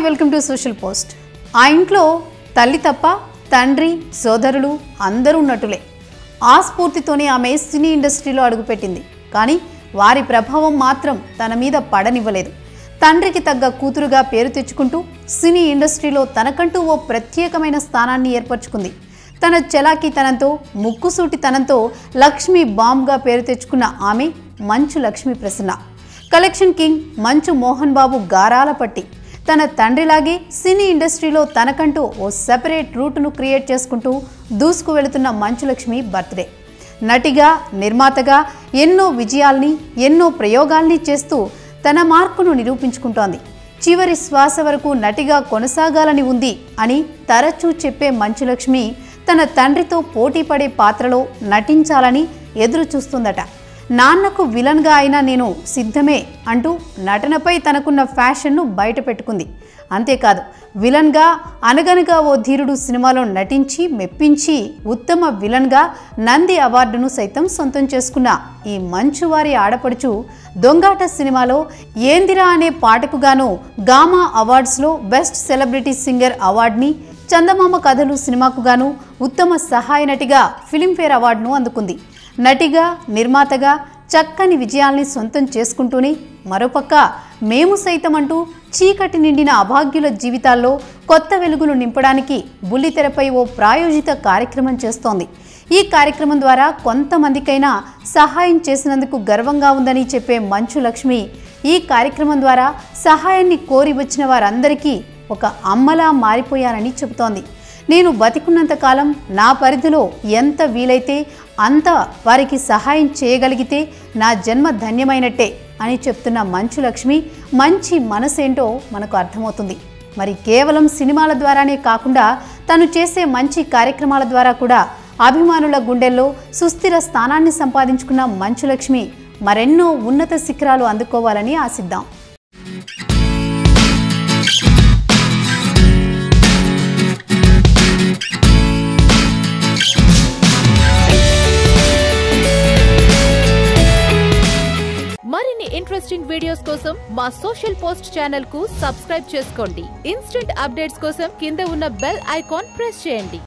welcome to social post ఆ ఇంట్లో తల్లి తప్ప తండ్రి సోదరులు అందరూ నటులే ఆ స్ఫూర్తితోనే ఆమె సినీ ఇండస్ట్రీలో అడుగుపెట్టింది కానీ వారి ప్రభావం మాత్రం తన మీద పడనివ్వలేదు తండ్రికి తగ్గ కూతురుగా పేరు తెచ్చుకుంటూ సినీ ఇండస్ట్రీలో తనకంటూ ఓ ప్రత్యేకమైన స్థానాన్ని ఏర్పరచుకుంది తన చలాకీతనంతో ముక్కుసూటితనంతో లక్ష్మీ బాంబ్గా పేరు తెచ్చుకున్న ఆమె మంచు లక్ష్మీ ప్రసన్న కలెక్షన్ కింగ్ మంచు మోహన్ బాబు గారాల పట్టి తన తండ్రిలాగే సినీ ఇండస్ట్రీలో తనకంటూ ఓ సెపరేట్ రూట్ను క్రియేట్ చేసుకుంటూ దూసుకు వెళుతున్న మంచులక్ష్మి బర్త్డే నటిగా నిర్మాతగా ఎన్నో విజయాల్ని ఎన్నో ప్రయోగాల్ని చేస్తూ తన మార్కును నిరూపించుకుంటోంది చివరి శ్వాస వరకు నటిగా కొనసాగాలని ఉంది అని తరచూ చెప్పే మంచులక్ష్మి తన తండ్రితో పోటీ పడే పాత్రలో నటించాలని ఎదురు చూస్తుందట నాన్నకు విలన్గా అయినా నేను సిద్ధమే అంటూ నటనపై తనకున్న ఫ్యాషన్ను బయట పెట్టుకుంది అంతేకాదు విలన్గా అనగనగా ఓ ధీరుడు సినిమాలో నటించి మెప్పించి ఉత్తమ విలన్గా నంది అవార్డును సైతం సొంతం చేసుకున్న ఈ మంచువారి ఆడపడుచు దొంగాట సినిమాలో ఏందిరా అనే పాటకు గాను గామా అవార్డ్స్లో బెస్ట్ సెలబ్రిటీ సింగర్ అవార్డుని చందమామ కథలు సినిమాకు గాను ఉత్తమ సహాయ నటిగా ఫిలింఫేర్ అవార్డును అందుకుంది నటిగా నిర్మాతగా చక్కని విజయాల్ని సొంతం చేసుకుంటూనే మరోపక్క మేము సైతం అంటూ చీకటి నిండిన అభాగ్యుల జీవితాల్లో కొత్త వెలుగులు నింపడానికి బుల్లితెరపై ఓ ప్రాయోజిత కార్యక్రమం చేస్తోంది ఈ కార్యక్రమం ద్వారా కొంతమందికైనా సహాయం చేసినందుకు గర్వంగా ఉందని చెప్పే మంచు లక్ష్మి ఈ కార్యక్రమం ద్వారా సహాయాన్ని కోరి వచ్చిన వారందరికీ ఒక అమ్మలా మారిపోయానని చెబుతోంది నేను బతికున్నంత కాలం నా పరిధిలో ఎంత వీలైతే అంత వారికి సహాయం చేయగలిగితే నా జన్మ ధన్యమైనట్టే అని చెప్తున్న మంచు లక్ష్మి మంచి మనసేంటో మనకు అర్థమవుతుంది మరి కేవలం సినిమాల ద్వారానే కాకుండా తను చేసే మంచి కార్యక్రమాల ద్వారా కూడా అభిమానుల గుండెల్లో సుస్థిర స్థానాన్ని సంపాదించుకున్న మంచు లక్ష్మి మరెన్నో ఉన్నత శిఖరాలు అందుకోవాలని ఆశిద్దాం మరిన్ని ఇంట్రెస్టింగ్ వీడియోస్ కోసం మా సోషల్ పోస్ట్ ఛానల్ కు సబ్స్క్రైబ్ చేసుకోండి ఇన్స్టెంట్ అప్డేట్స్ కోసం కింద ఉన్న బెల్ ఐకాన్ ప్రెస్ చేయండి